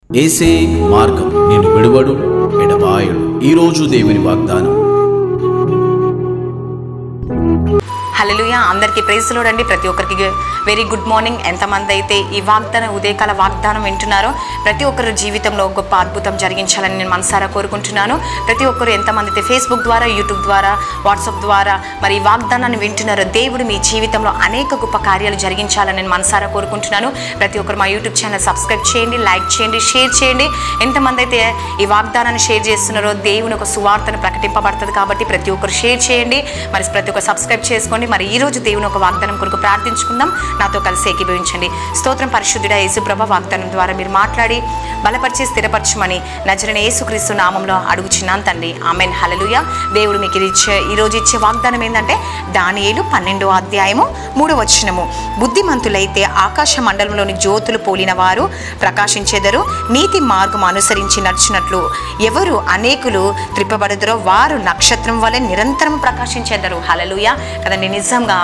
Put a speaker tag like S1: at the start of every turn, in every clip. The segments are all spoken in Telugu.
S1: ఏసే మార్గం నేను విడువడు ఎడబాయడు ఈరోజు దేవుని వాగ్దానం
S2: హల్లెలూయా అందరికీ ప్రైజ్లోడ్ అండి ప్రతి ఒక్కరికి వెరీ గుడ్ మార్నింగ్ ఎంతమంది అయితే ఈ వాగ్దానం ఉదయకాల వాగ్దానం వింటున్నారో ప్రతి ఒక్కరి జీవితంలో గొప్ప అద్భుతం జరిగించాలని నేను మనసారా కోరుకుంటున్నాను ప్రతి ఒక్కరు ఎంతమంది అయితే ఫేస్బుక్ ద్వారా యూట్యూబ్ ద్వారా వాట్సాప్ ద్వారా మరి ఈ వాగ్దానాన్ని వింటున్నారో దేవుడు మీ జీవితంలో అనేక గొప్ప కార్యాలు జరిగించాలని నేను మనసారా కోరుకుంటున్నాను ప్రతి ఒక్కరు మా యూట్యూబ్ ఛానల్ సబ్స్క్రైబ్ చేయండి లైక్ చేయండి షేర్ చేయండి ఎంతమంది అయితే ఈ వాగ్దానాన్ని షేర్ చేస్తున్నారో దేవుని ఒక సువార్తను ప్రకటింపబడుతుంది కాబట్టి ప్రతి ఒక్కరు షేర్ చేయండి మరి ప్రతి ఒక్కరు సబ్స్క్రైబ్ చేసుకోండి మరి ఈ రోజు దేవుని ఒక వాగ్దానం కొరకు ప్రార్థించుకుందాం నాతో కలిసి ఏకీభవించండి స్తోత్రం పరిశుద్ధుడ యేసుప్రభ వాగ్దానం ద్వారా మీరు మాట్లాడి బలపరిచి స్థిరపరచమని నజరని యేసుక్రీస్తు నామంలో అడుగుచున్నాను తండ్రి ఆమెన్ హలలుయ దేవుడు మీకు ఇది ఇచ్చే ఈ రోజు ఇచ్చే వాగ్దానం ఏంటంటే దానియేలు పన్నెండో అధ్యాయము మూడో వచనము బుద్ధిమంతులైతే ఆకాశ మండలంలోని జ్యోతులు పోలిన వారు ప్రకాశించెదరు నీతి మార్గం అనుసరించి నడిచినట్లు ఎవరు అనేకులు త్రిప్పబడుదరో వారు నక్షత్రం వలె నిరంతరం ప్రకాశించేదరు హలలుయ కదండి నిజంగా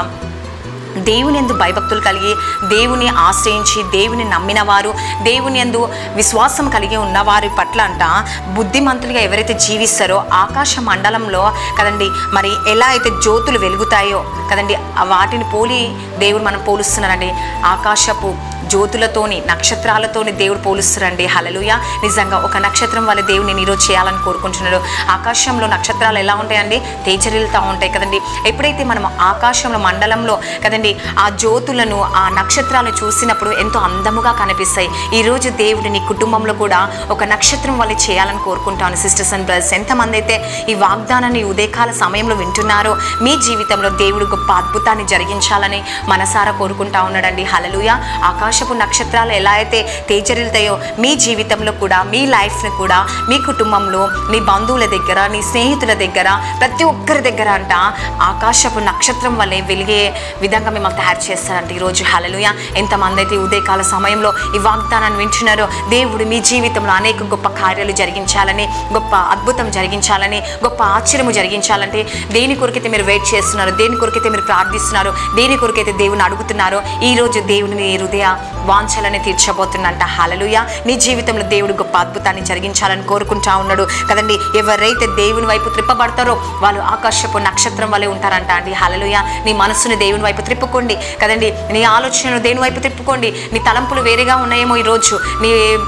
S2: దేవుని ఎందు భయభక్తులు కలిగి దేవుని ఆశ్రయించి దేవుని నమ్మిన వారు దేవుని ఎందు విశ్వాసం కలిగి ఉన్నవారి పట్ల అంట బుద్ధిమంతులుగా ఎవరైతే జీవిస్తారో ఆకాశ మండలంలో కదండి మరి ఎలా అయితే జ్యోతులు వెలుగుతాయో కదండి ఆ వాటిని పోలి దేవుడు మనం పోలుస్తున్నారండి ఆకాశపు జ్యోతులతోని నక్షత్రాలతోని దేవుడు పోలుస్తారండి హలలుయ నిజంగా ఒక నక్షత్రం వల్ల దేవుని నేను ఈరోజు చేయాలని కోరుకుంటున్నాడు ఆకాశంలో నక్షత్రాలు ఎలా ఉంటాయండి తేజరిల్తా ఉంటాయి కదండి ఎప్పుడైతే మనం ఆకాశంలో మండలంలో కదండి ఆ జ్యోతులను ఆ నక్షత్రాలను చూసినప్పుడు ఎంతో అందముగా కనిపిస్తాయి ఈరోజు దేవుడు నీ కుటుంబంలో కూడా ఒక నక్షత్రం వల్ల చేయాలని కోరుకుంటాను సిస్టర్స్ అండ్ బ్రదర్స్ ఎంతమంది అయితే ఈ వాగ్దానాన్ని ఈ ఉదయకాల సమయంలో వింటున్నారో మీ జీవితంలో దేవుడు గొప్ప అద్భుతాన్ని జరిగించాలని మనసారా కోరుకుంటా ఉన్నాడండి హలలుయ ఆకాశపు నక్షత్రాలు ఎలా అయితే తేజరిల్తాయో మీ జీవితంలో కూడా మీ లైఫ్ని కూడా మీ కుటుంబంలో నీ బంధువుల దగ్గర నీ స్నేహితుల దగ్గర ప్రతి ఒక్కరి దగ్గర అంట ఆకాశపు నక్షత్రం వల్లే వెలిగే విధంగా మిమ్మల్ని తయారు చేస్తారంట ఈరోజు హలలుయ ఎంతమంది అయితే ఈ ఉదయకాల సమయంలో ఈ వాగ్దానాన్ని వింటున్నారో దేవుడు మీ జీవితంలో అనేక గొప్ప కార్యాలు జరిగించాలని గొప్ప అద్భుతం జరిగించాలని గొప్ప ఆశ్చర్యము జరిగించాలంటే దేని కొరకైతే మీరు వెయిట్ చేస్తున్నారు దేని కొరకైతే మీరు ప్రార్థిస్తున్నారు దేని కొరకైతే దేవుని అడుగుతున్నారో ఈ రోజు దేవుని నీ హృదయ వాంఛలని తీర్చబోతున్నంట హలలుయ నీ జీవితంలో దేవుడు గొప్ప అద్భుతాన్ని జరిగించాలని కోరుకుంటా ఉన్నాడు కదండి ఎవరైతే దేవుని వైపు త్రిప్పబడతారో వాళ్ళు ఆకాశపు నక్షత్రం వల్లే ఉంటారంట అండి హలలుయ నీ మనసుని దేవుని వైపు త్రిప్పుకోండి కదండి నీ ఆలోచనలు దేవుని వైపు తిప్పుకోండి నీ తలంపులు వేరేగా ఉన్నాయేమో ఈరోజు నీ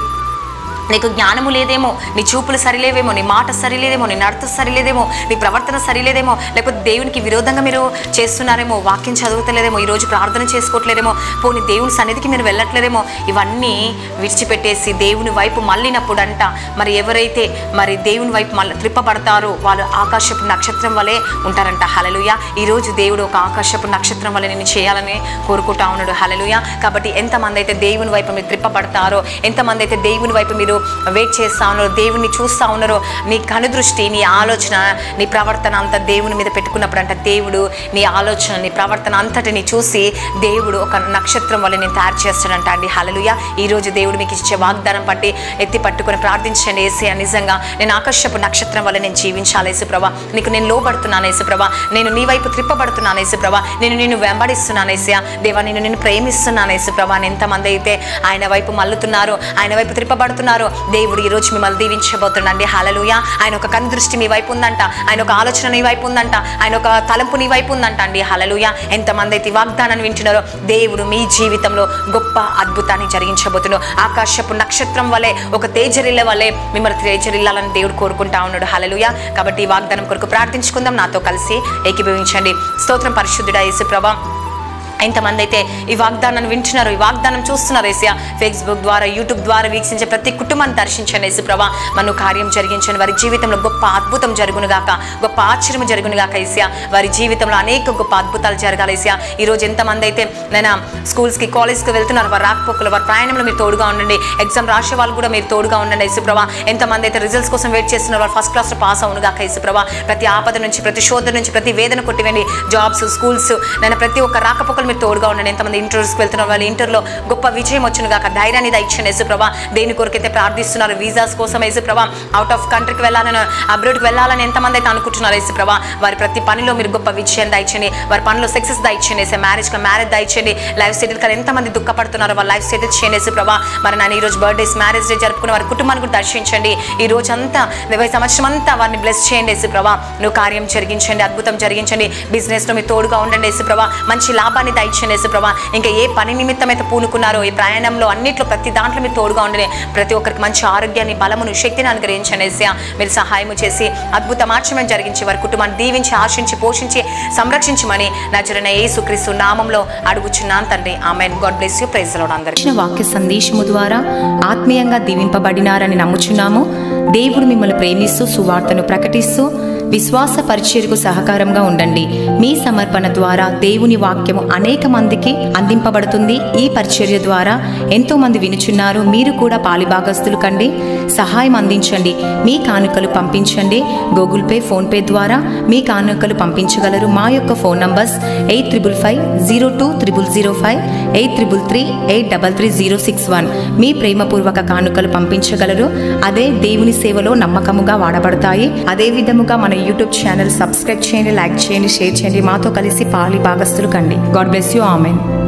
S2: నీకు జ్ఞానము లేదేమో నీ చూపులు సరిలేవేమో నీ మాట సరిలేదేమో నీ నడత సరిలేదేమో నీ ప్రవర్తన సరిలేదేమో లేకపోతే దేవునికి విరోధంగా మీరు చేస్తున్నారేమో వాక్యం చదువుతలేదేమో ఈరోజు ప్రార్థన చేసుకోవట్లేదేమో పోనీ దేవుని సన్నిధికి మీరు వెళ్ళట్లేదేమో ఇవన్నీ విడిచిపెట్టేసి దేవుని వైపు మళ్ళినప్పుడు అంట మరి ఎవరైతే మరి దేవుని వైపు మళ్ళీ త్రిప్పబడతారో వాళ్ళు ఆకాశపు నక్షత్రం వలె ఉంటారంట హలలుయ ఈరోజు దేవుడు ఒక ఆకాశపు నక్షత్రం వలె నేను చేయాలని కోరుకుంటా ఉన్నాడు హలలుయ కాబట్టి ఎంతమంది అయితే దేవుని వైపు మీరు త్రిప్పబడతారో ఎంతమంది అయితే దేవుని వైపు మీరు వెయిట్ చేస్తా ఉన్నారో దేవుని చూస్తూ ఉన్నారో నీ కనుదృష్టి నీ ఆలోచన నీ ప్రవర్తన అంతా దేవుని మీద పెట్టుకున్నప్పుడు అంట దేవుడు నీ ఆలోచన నీ ప్రవర్తన అంతటిని చూసి దేవుడు ఒక నక్షత్రం వల్ల నేను తయారు చేస్తాడంట అండి హలలుయ ఈరోజు దేవుడు మీకు ఇచ్చే వాగ్దానం పట్టి ఎత్తి పట్టుకొని ప్రార్థించండి ఏసే నిజంగా నేను ఆకర్షపు నక్షత్రం వల్ల నేను జీవించాలి యేసుప్రభ నీకు నేను లోబడుతున్నాను యేసుప్రభ నేను నీ వైపు త్రిప్పబడుతున్నాను యేసుప్రభ నేను నిన్ను వెంబడిస్తున్నాను ఏసయా దేవా నేను నిన్ను ప్రేమిస్తున్నాను యేసుప్రభ అని ఎంతమంది అయితే ఆయన వైపు మల్లుతున్నారో ఆయన వైపు త్రిప్పబడుతున్నారో దేవుడు ఈ రోజు మిమ్మల్ని దీవించబోతుండండి హలలుయ ఆయన ఒక కను దృష్టి మీ వైపు ఉందంట ఆయన ఒక ఆలోచన నీ వైపు ఉందంట ఆయన ఒక తలంపు నీ వైపు ఉందంట అండి హలలుయ ఎంతమంది అయితే ఈ వాగ్దానాన్ని వింటున్నారో దేవుడు మీ జీవితంలో గొప్ప అద్భుతాన్ని జరిగించబోతున్నాడు ఆకాశపు నక్షత్రం వలె ఒక తేజరిల్ల వలె మిమ్మల్ని తేజరిల్లాలని దేవుడు కోరుకుంటా ఉన్నాడు హలలుయ కాబట్టి ఈ వాగ్దానం కొరకు ప్రార్థించుకుందాం నాతో కలిసి ఏకీభవించండి స్తోత్రం పరిశుద్ధుడా యేసు ప్రభా ఎంతమంది అయితే ఈ వాగ్దానాన్ని వింటున్నారు ఈ వాగ్దానం చూస్తున్నారు ఏసియా ఫేస్బుక్ ద్వారా యూట్యూబ్ ద్వారా వీక్షించే ప్రతి కుటుంబాన్ని దర్శించండి యేసు ప్రభా మను కార్యం జరిగించండి వారి జీవితంలో గొప్ప అద్భుతం జరుగును గాక గొప్ప ఆశ్చర్యం జరుగును గాక ఏసియా వారి జీవితంలో అనేక గొప్ప అద్భుతాలు జరగాలి ఏసియా ఈరోజు ఎంతమంది అయితే నేను స్కూల్స్కి కాలేజ్కి వెళ్తున్నారు వారి రాకపోకలు వారి ప్రయాణంలో మీరు తోడుగా ఉండండి ఎగ్జామ్ రాసే వాళ్ళు కూడా మీరు తోడుగా ఉండండి యేసు ప్రభా ఎంతమంది అయితే రిజల్ట్స్ కోసం వెయిట్ చేస్తున్నారు వారు ఫస్ట్ క్లాస్లో పాస్ అవును గాక యేసు ప్రభా ప్రతి ఆపద నుంచి ప్రతి శోధన నుంచి ప్రతి వేదన కొట్టివేండి జాబ్స్ స్కూల్స్ నేను ప్రతి ఒక్క రాకపోకల మీరు తోడుగా ఉండండి ఎంతమంది ఇంటర్వ్యూస్కి వెళ్తున్నారు వాళ్ళు ఇంటర్లో గొప్ప విజయం వచ్చిన గాక ధైర్యాన్ని దయచండి యేసు ప్రభా దేని కొరకైతే ప్రార్థిస్తున్నారు వీసాస్ కోసం యేసు ప్రభా అవుట్ ఆఫ్ కంట్రీకి వెళ్ళాలని అబ్రోడ్కి వెళ్ళాలని ఎంతమంది అయితే అనుకుంటున్నారు యేసు ప్రభా వారి ప్రతి పనిలో మీరు గొప్ప విజయం దయచండి వారి పనిలో సక్సెస్ దయచండి వేసే మ్యారేజ్కి మ్యారేజ్ దయచండి లైఫ్ సెటిల్ కానీ ఎంతమంది దుఃఖపడుతున్నారు వాళ్ళ లైఫ్ సెటిల్ చేయండి యేసు ప్రభా మరి నేను ఈ రోజు బర్త్డేస్ మ్యారేజ్ డే జరుపుకున్న వారి కుటుంబాన్ని కూడా దర్శించండి ఈ రోజు అంతా ఇరవై సంవత్సరం అంతా వారిని బ్లెస్ చేయండి యేసు ప్రభా నువ్వు కార్యం జరిగించండి అద్భుతం జరిగించండి బిజినెస్లో మీరు తోడుగా ఉండండి యేసు ప్రభా మంచి లాభాన్ని దయచండి యేసు ప్రభా ఇంకా ఏ పని నిమిత్తం అయితే పూనుకున్నారో ఈ ప్రయాణంలో అన్నిట్లో ప్రతి దాంట్లో మీరు తోడుగా ఉండండి ప్రతి ఒక్కరికి మంచి ఆరోగ్యాన్ని బలమును శక్తిని అనుగ్రహించండి ఏసయ్య మీరు సహాయం చేసి అద్భుత మార్చమని జరిగించి వారి కుటుంబాన్ని దీవించి ఆశించి పోషించి సంరక్షించమని నజరన యేసుక్రీస్తు నామంలో అడుగుచున్నాను తండ్రి ఆమె గాడ్ బ్లెస్ యూ ప్రైజ్ లో అందరికీ
S3: ఇచ్చిన వాక్య సందేశము ద్వారా ఆత్మీయంగా దీవింపబడినారని నమ్ముచున్నాము దేవుడు మిమ్మల్ని ప్రేమిస్తూ సువార్తను ప్రకటిస్తూ విశ్వాస పరిచర్యకు సహకారంగా ఉండండి మీ సమర్పణ ద్వారా దేవుని వాక్యము అనేక మందికి అందింపబడుతుంది ఈ పరిచర్య ద్వారా ఎంతో మంది వినుచున్నారు మీరు కూడా పాలిభాగస్తులు కండి సహాయం అందించండి మీ కానుకలు పంపించండి గూగుల్ పే ఫోన్ పే ద్వారా మీ కానుకలు పంపించగలరు మా యొక్క phone numbers eight triple five zero two triple zero five eight triple three eight double three zero six one మీ ప్రేమపూర్వక కానుకలు పంపించగలరు అదే దేవుని సేవలో నమ్మకముగా వాడబడతాయి అదే విధముగా మన యూట్యూబ్ ఛానల్ సబ్స్క్రైబ్ చేయండి లైక్ చేయండి షేర్ చేయండి మాతో కలిసి పాలి భాగస్తులు కండి గాడ్ బ్లెస్ యూ ఆమెన్